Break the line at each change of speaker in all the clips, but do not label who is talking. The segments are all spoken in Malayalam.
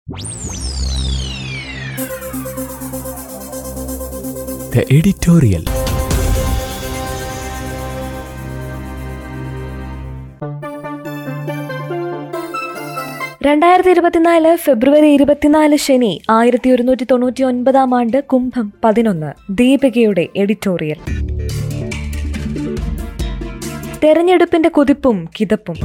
The editorial.
രണ്ടായിരത്തി ഇരുപത്തിനാല് ഫെബ്രുവരി ഇരുപത്തിനാല് ശനി ആയിരത്തി ഒരുന്നൂറ്റി തൊണ്ണൂറ്റി ഒൻപതാം ആണ്ട് കുംഭം പതിനൊന്ന് ദീപികയുടെ എഡിറ്റോറിയൽ തെരഞ്ഞെടുപ്പിന്റെ കുതിപ്പും കിതപ്പും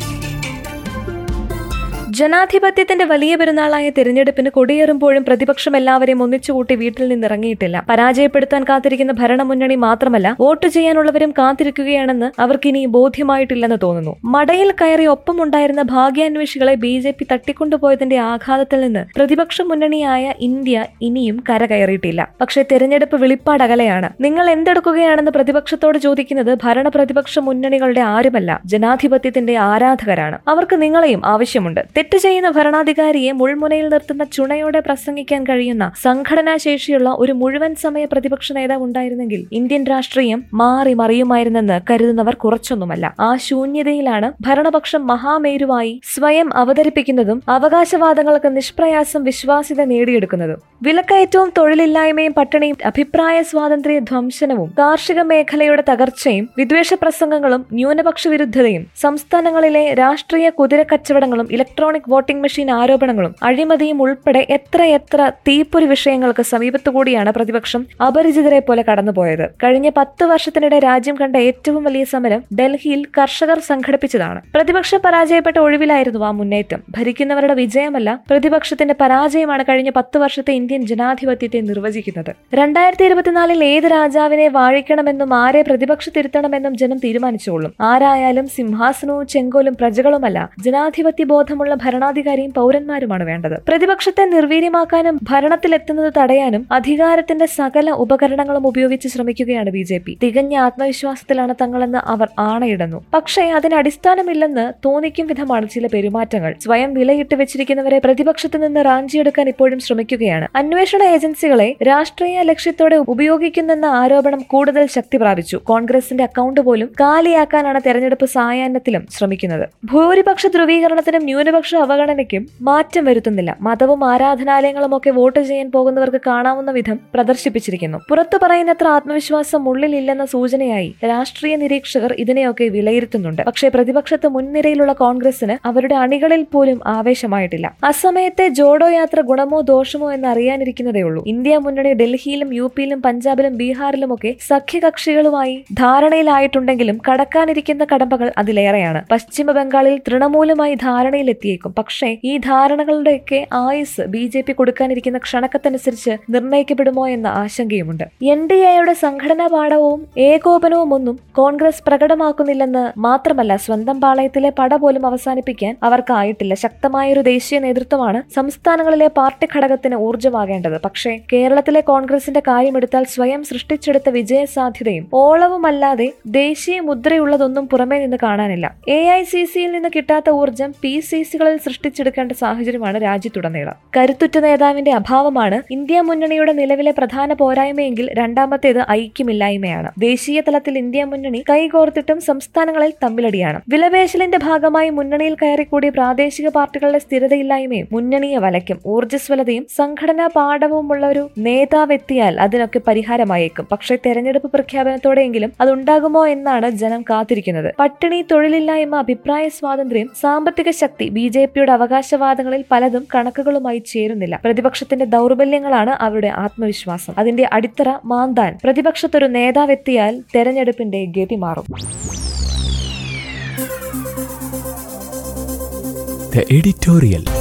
ജനാധിപത്യത്തിന്റെ വലിയ പെരുന്നാളായ തിരഞ്ഞെടുപ്പിന് കൊടിയേറുമ്പോഴും പ്രതിപക്ഷം എല്ലാവരെയും ഒന്നിച്ചുകൂട്ടി വീട്ടിൽ നിന്നിറങ്ങിയിട്ടില്ല പരാജയപ്പെടുത്താൻ കാത്തിരിക്കുന്ന ഭരണമുന്നണി മാത്രമല്ല വോട്ട് ചെയ്യാനുള്ളവരും കാത്തിരിക്കുകയാണെന്ന് അവർക്കിനി ബോധ്യമായിട്ടില്ലെന്ന് തോന്നുന്നു മടയിൽ കയറി ഒപ്പമുണ്ടായിരുന്ന ഭാഗ്യാന്വേഷികളെ ബി ജെ പി തട്ടിക്കൊണ്ടുപോയതിന്റെ ആഘാതത്തിൽ നിന്ന് പ്രതിപക്ഷ മുന്നണിയായ ഇന്ത്യ ഇനിയും കരകയറിയിട്ടില്ല പക്ഷേ തെരഞ്ഞെടുപ്പ് വെളിപ്പാടകലെയാണ് നിങ്ങൾ എന്തെടുക്കുകയാണെന്ന് പ്രതിപക്ഷത്തോട് ചോദിക്കുന്നത് ഭരണ പ്രതിപക്ഷ മുന്നണികളുടെ ആരുമല്ല ജനാധിപത്യത്തിന്റെ ആരാധകരാണ് അവർക്ക് നിങ്ങളെയും ആവശ്യമുണ്ട് തെറ്റ് ചെയ്യുന്ന ഭരണാധികാരിയെ മുൾമുനയിൽ നിർത്തുന്ന ചുണയോടെ പ്രസംഗിക്കാൻ കഴിയുന്ന സംഘടനാ ശേഷിയുള്ള ഒരു മുഴുവൻ സമയ പ്രതിപക്ഷ നേതാവ് ഉണ്ടായിരുന്നെങ്കിൽ ഇന്ത്യൻ രാഷ്ട്രീയം മാറി മറിയുമായിരുന്നെന്ന് കരുതുന്നവർ കുറച്ചൊന്നുമല്ല ആ ശൂന്യതയിലാണ് ഭരണപക്ഷം മഹാമേരുവായി സ്വയം അവതരിപ്പിക്കുന്നതും അവകാശവാദങ്ങൾക്ക് നിഷ്പ്രയാസം വിശ്വാസ്യത നേടിയെടുക്കുന്നതും വിലക്കയറ്റവും തൊഴിലില്ലായ്മയും പട്ടിണിയും അഭിപ്രായ സ്വാതന്ത്ര്യ ധ്വംസനവും കാർഷിക മേഖലയുടെ തകർച്ചയും വിദ്വേഷ പ്രസംഗങ്ങളും ന്യൂനപക്ഷ വിരുദ്ധതയും സംസ്ഥാനങ്ങളിലെ രാഷ്ട്രീയ കുതിരക്കച്ചവടങ്ങളും ഇലക്ട്രോണിക് വോട്ടിംഗ് മെഷീൻ ആരോപണങ്ങളും അഴിമതിയും ഉൾപ്പെടെ എത്രയെത്ര തീപ്പൊരി വിഷയങ്ങൾക്ക് സമീപത്തുകൂടിയാണ് പ്രതിപക്ഷം അപരിചിതരെ പോലെ കടന്നുപോയത് കഴിഞ്ഞ പത്ത് വർഷത്തിനിടെ രാജ്യം കണ്ട ഏറ്റവും വലിയ സമരം ഡൽഹിയിൽ കർഷകർ സംഘടിപ്പിച്ചതാണ് പ്രതിപക്ഷം പരാജയപ്പെട്ട ഒഴിവിലായിരുന്നു ആ മുന്നേറ്റം ഭരിക്കുന്നവരുടെ വിജയമല്ല പ്രതിപക്ഷത്തിന്റെ പരാജയമാണ് കഴിഞ്ഞ പത്ത് വർഷത്തെ ഇന്ത്യൻ ജനാധിപത്യത്തെ നിർവചിക്കുന്നത് രണ്ടായിരത്തി ഇരുപത്തിനാലിൽ ഏത് രാജാവിനെ വാഴിക്കണമെന്നും ആരെ പ്രതിപക്ഷത്തിരുത്തണമെന്നും ജനം തീരുമാനിച്ചുകൊള്ളും ആരായാലും സിംഹാസനവും ചെങ്കോലും പ്രജകളുമല്ല ജനാധിപത്യ ബോധമുള്ള ഭരണാധികാരിയും പൗരന്മാരുമാണ് വേണ്ടത് പ്രതിപക്ഷത്തെ നിർവീര്യമാക്കാനും ഭരണത്തിലെത്തുന്നത് തടയാനും അധികാരത്തിന്റെ സകല ഉപകരണങ്ങളും ഉപയോഗിച്ച് ശ്രമിക്കുകയാണ് ബി ജെ പി തികഞ്ഞ ആത്മവിശ്വാസത്തിലാണ് തങ്ങളെന്ന് അവർ ആണയിടുന്നു പക്ഷേ അതിന് അടിസ്ഥാനമില്ലെന്ന് തോന്നിക്കും വിധമാണ് ചില പെരുമാറ്റങ്ങൾ സ്വയം വിലയിട്ട് വെച്ചിരിക്കുന്നവരെ പ്രതിപക്ഷത്ത് നിന്ന് റാഞ്ചിയെടുക്കാൻ ഇപ്പോഴും ശ്രമിക്കുകയാണ് അന്വേഷണ ഏജൻസികളെ രാഷ്ട്രീയ ലക്ഷ്യത്തോടെ ഉപയോഗിക്കുന്നെന്ന ആരോപണം കൂടുതൽ ശക്തി പ്രാപിച്ചു കോൺഗ്രസിന്റെ അക്കൗണ്ട് പോലും കാലിയാക്കാനാണ് തെരഞ്ഞെടുപ്പ് സായാഹ്നത്തിലും ശ്രമിക്കുന്നത് ഭൂരിപക്ഷ ധ്രുവീകരണത്തിനും ന്യൂനപക്ഷ അവഗണനയ്ക്കും മാറ്റം വരുത്തുന്നില്ല മതവും ആരാധനാലയങ്ങളും ഒക്കെ വോട്ട് ചെയ്യാൻ പോകുന്നവർക്ക് കാണാവുന്ന വിധം പ്രദർശിപ്പിച്ചിരിക്കുന്നു പുറത്തു പറയുന്നത്ര ആത്മവിശ്വാസം ഉള്ളിലില്ലെന്ന സൂചനയായി രാഷ്ട്രീയ നിരീക്ഷകർ ഇതിനെയൊക്കെ വിലയിരുത്തുന്നുണ്ട് പക്ഷേ പ്രതിപക്ഷത്ത് മുൻനിരയിലുള്ള കോൺഗ്രസിന് അവരുടെ അണികളിൽ പോലും ആവേശമായിട്ടില്ല അസമയത്തെ ജോഡോ യാത്ര ഗുണമോ ദോഷമോ എന്ന് അറിയാനിരിക്കുന്നതേ ഉള്ളൂ ഇന്ത്യ മുന്നണി ഡൽഹിയിലും യു പിയിലും പഞ്ചാബിലും ബീഹാറിലുമൊക്കെ സഖ്യകക്ഷികളുമായി ധാരണയിലായിട്ടുണ്ടെങ്കിലും കടക്കാനിരിക്കുന്ന കടമ്പകൾ അതിലേറെയാണ് പശ്ചിമ ബംഗാളിൽ തൃണമൂലുമായി ധാരണയിലെത്തിയേക്കും പക്ഷേ ഈ ധാരണകളുടെയൊക്കെ ആയുസ് ബി ജെ പി കൊടുക്കാനിരിക്കുന്ന ക്ഷണക്കത്തനുസരിച്ച് നിർണ്ണയിക്കപ്പെടുമോ എന്ന ആശങ്കയുമുണ്ട് എൻ ഡി എയുടെ സംഘടനാ പാഠവും ഏകോപനവും ഒന്നും കോൺഗ്രസ് പ്രകടമാക്കുന്നില്ലെന്ന് മാത്രമല്ല സ്വന്തം പാളയത്തിലെ പട പോലും അവസാനിപ്പിക്കാൻ അവർക്കായിട്ടില്ല ശക്തമായൊരു ദേശീയ നേതൃത്വമാണ് സംസ്ഥാനങ്ങളിലെ പാർട്ടി ഘടകത്തിന് ഊർജ്ജമാകേണ്ടത് പക്ഷേ കേരളത്തിലെ കോൺഗ്രസിന്റെ കാര്യമെടുത്താൽ സ്വയം സൃഷ്ടിച്ചെടുത്ത വിജയ സാധ്യതയും ഓളവുമല്ലാതെ ദേശീയ മുദ്രയുള്ളതൊന്നും പുറമേ നിന്ന് കാണാനില്ല എ ഐ സി സിയിൽ നിന്ന് കിട്ടാത്ത ഊർജ്ജം പി സി സികളിൽ സൃഷ്ടിച്ചെടുക്കേണ്ട സാഹചര്യമാണ് രാജ്യത്തുടനീളം കരുത്തുറ്റ നേതാവിന്റെ അഭാവമാണ് ഇന്ത്യ മുന്നണിയുടെ നിലവിലെ പ്രധാന പോരായ്മയെങ്കിൽ രണ്ടാമത്തേത് ഐക്യമില്ലായ്മയാണ് ദേശീയ തലത്തിൽ ഇന്ത്യ മുന്നണി കൈകോർത്തിട്ടും സംസ്ഥാനങ്ങളിൽ തമ്മിലടിയാണ് വിലപേശലിന്റെ ഭാഗമായി മുന്നണിയിൽ കയറിക്കൂടിയ പ്രാദേശിക പാർട്ടികളുടെ സ്ഥിരതയില്ലായ്മയും മുന്നണിയെ വലയ്ക്കും ഊർജ്ജസ്വലതയും സംഘടനാ പാഠവുമുള്ള ഒരു നേതാവെത്തിയാൽ അതിനൊക്കെ പരിഹാരമായേക്കും പക്ഷേ തെരഞ്ഞെടുപ്പ് പ്രഖ്യാപനത്തോടെയെങ്കിലും അതുണ്ടാകുമോ എന്നാണ് ജനം കാത്തിരിക്കുന്നത് പട്ടിണി തൊഴിലില്ലായ്മ അഭിപ്രായ സ്വാതന്ത്ര്യം സാമ്പത്തിക ശക്തി ബി ജെ പിയുടെ അവകാശവാദങ്ങളിൽ പലതും കണക്കുകളുമായി ചേരുന്നില്ല പ്രതിപക്ഷത്തിന്റെ ദൗർബല്യങ്ങളാണ് അവരുടെ ആത്മവിശ്വാസം അതിന്റെ അടിത്തറ മാന്താൻ പ്രതിപക്ഷത്തൊരു നേതാവെത്തിയാൽ തെരഞ്ഞെടുപ്പിന്റെ ഗതി മാറും
The editorial.